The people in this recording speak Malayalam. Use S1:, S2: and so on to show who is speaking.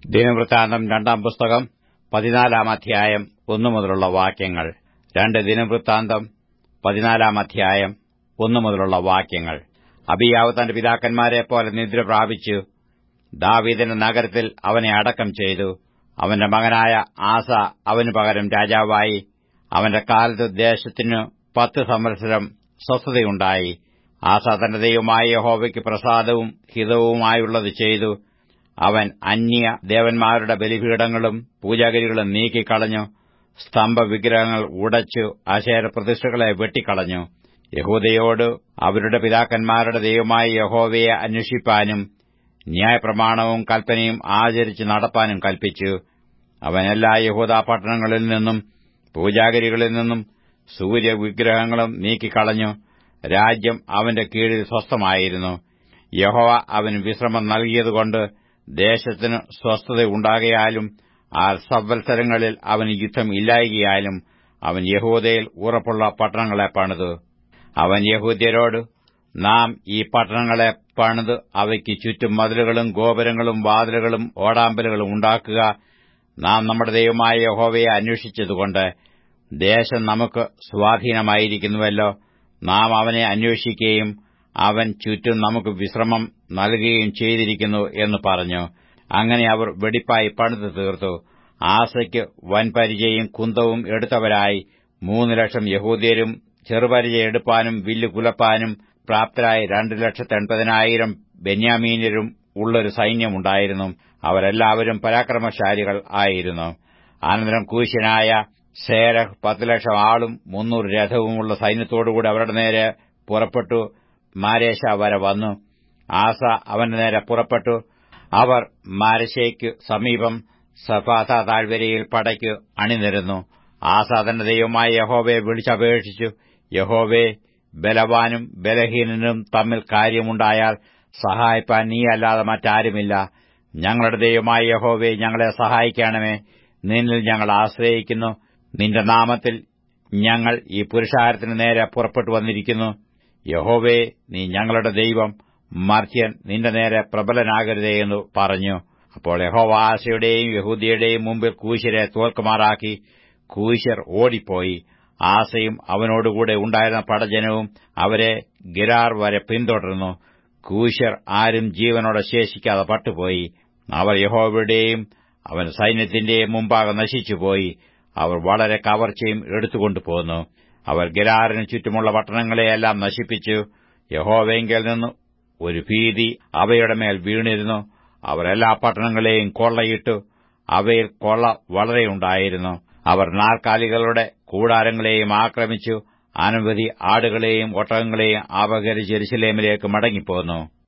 S1: ദിനവൃത്താന്തം രണ്ടാം പുസ്തകം പതിനാലാം അധ്യായം ഒന്നു മുതലുള്ള വാക്യങ്ങൾ രണ്ട് ദിനവൃത്താന്തം പതിനാലാം അധ്യായം ഒന്നു മുതലുള്ള വാക്യങ്ങൾ അബിയാവ് തന്റെ പിതാക്കന്മാരെ പോലെ നിദ്ര പ്രാപിച്ചു ദാവീദിന്റെ നഗരത്തിൽ അവനെ അടക്കം ചെയ്തു അവന്റെ മകനായ ആസ അവന് പകരം രാജാവായി അവന്റെ കാലത്ത് ദേശത്തിനു പത്ത് സംവത്സരം സ്വസ്ഥതയുണ്ടായി ആസ തന്റെ ദൈവമായ യഹോവയ്ക്ക് പ്രസാദവും ഹിതവുമായുള്ളത് ചെയ്തു അവൻ അന്യ ദേവന്മാരുടെ ബലിപീഠങ്ങളും പൂജാഗിരികളും നീക്കിക്കളഞ്ഞു സ്തംഭവിഗ്രഹങ്ങൾ ഉടച്ചു അശേര പ്രതിഷ്ഠകളെ വെട്ടിക്കളഞ്ഞു യഹൂദയോട് അവരുടെ പിതാക്കന്മാരുടെ ദൈവമായ യഹോവയെ അന്വേഷിപ്പാനും ന്യായപ്രമാണവും കൽപ്പനയും ആചരിച്ച് നടപ്പാനും കൽപ്പിച്ചു അവൻ എല്ലാ യഹൂദ പട്ടണങ്ങളിൽ നിന്നും പൂജാഗിരികളിൽ നിന്നും സൂര്യവിഗ്രഹങ്ങളും നീക്കിക്കളഞ്ഞു രാജ്യം അവന്റെ കീഴിൽ സ്വസ്ഥമായിരുന്നു യഹോവ അവന് വിശ്രമം നൽകിയതുകൊണ്ട് ദേശത്തിന് സ്വസ്ഥതയുണ്ടാകയാലും ആ സംവത്സരങ്ങളിൽ അവന് യുദ്ധം ഇല്ലായകയാലും അവൻ യഹൂദയിൽ ഉറപ്പുള്ള പട്ടണങ്ങളെ പണിതു അവൻ യഹൂദ്യരോട് നാം ഈ പട്ടണങ്ങളെ പണിത് അവയ്ക്ക് ചുറ്റും മതിലുകളും ഗോപുരങ്ങളും വാതിലുകളും ഓടാമ്പലുകളും ഉണ്ടാക്കുക നാം നമ്മുടെ ദൈവമായ യഹോവയെ അന്വേഷിച്ചതുകൊണ്ട് ദേശം നമുക്ക് സ്വാധീനമായിരിക്കുന്നുവല്ലോ നാം അവനെ അന്വേഷിക്കുകയും അവൻ ചുറ്റും നമുക്ക് വിശ്രമം നൽകുകയും ചെയ്തിരിക്കുന്നു എന്ന് പറഞ്ഞു അങ്ങനെ അവർ വെടിപ്പായി പണിത് തീർത്തു ആസയ്ക്ക് വൻപരിചയും കുന്തവും എടുത്തവരായി മൂന്ന് ലക്ഷം യഹൂദ്യരും ചെറുപരിചയ എടുപ്പാനും വില്ല് കുലപ്പാനും പ്രാപ്തരായ രണ്ട് ലക്ഷത്തി എൺപതിനായിരം ബെന്യാമീനരും ഉള്ളൊരു സൈന്യമുണ്ടായിരുന്നു അവരെല്ലാവരും പരാക്രമശാലികൾ ആയിരുന്നു അനന്തരം കൂശ്യനായ സേരഹ് പത്ത് ലക്ഷം ആളും മുന്നൂറ് രഥവുമുള്ള സൈന്യത്തോടുകൂടി അവരുടെ നേരെ പുറപ്പെട്ടു മാരേശ വരെ വന്നു ആസ അവന്റെ നേരെ പുറപ്പെട്ടു അവർ മാരശയ്ക്കു സമീപം സഫാത താഴ്വരയിൽ പടയ്ക്ക് അണിനിരന്നു ആസ തന്റെ ദൈവമായ യഹോവയെ വിളിച്ചപേക്ഷിച്ചു യഹോവേ ബലവാനും ബലഹീനനും തമ്മിൽ കാര്യമുണ്ടായാൽ സഹായിപ്പാൻ നീയല്ലാതെ മറ്റാരുമില്ല ഞങ്ങളുടെ ദൈവമായ യഹോവേ ഞങ്ങളെ സഹായിക്കണമേ നിന്നിൽ ഞങ്ങൾ ആശ്രയിക്കുന്നു നിന്റെ നാമത്തിൽ ഞങ്ങൾ ഈ പുരുഷാരത്തിനു നേരെ പുറപ്പെട്ടു വന്നിരിക്കുന്നു യഹോവേ നീ ഞങ്ങളുടെ ദൈവം മർത്യൻ നിന്റെ നേരെ പ്രബലനാകരുതേ എന്ന് പറഞ്ഞു അപ്പോൾ യഹോവ ആശയുടെയും യഹൂദിയുടെയും മുമ്പിൽ കൂശരെ തോൽക്കുമാറാക്കി കൂശർ ഓടിപ്പോയി ആസയും അവനോടുകൂടെ ഉണ്ടായിരുന്ന പടജനവും അവരെ ഗിരാർ വരെ പിന്തുടർന്നു കൂശർ ആരും ജീവനോടെ ശേഷിക്കാതെ പട്ടുപോയി അവർ യഹോവയുടെയും അവൻ സൈന്യത്തിന്റെയും മുമ്പാകെ നശിച്ചുപോയി അവർ വളരെ കവർച്ചയും എടുത്തുകൊണ്ടുപോന്നു അവർ ഗിരാറിന് ചുറ്റുമുള്ള പട്ടണങ്ങളെയെല്ലാം നശിപ്പിച്ചു യഹോവെങ്കിൽ നിന്ന് ഒരു ഭീതി അവയുടെ മേൽ വീണിരുന്നു അവർ എല്ലാ പട്ടണങ്ങളെയും കൊള്ളയിട്ടു അവയിൽ കൊള്ള വളരെയുണ്ടായിരുന്നു അവർ നാൽക്കാലികളുടെ കൂടാരങ്ങളെയും ആക്രമിച്ചു അനവധി ആടുകളെയും ഒട്ടകങ്ങളെയും അപകരിച്ച് ജെറുസലേമിലേക്ക് മടങ്ങിപ്പോന്നു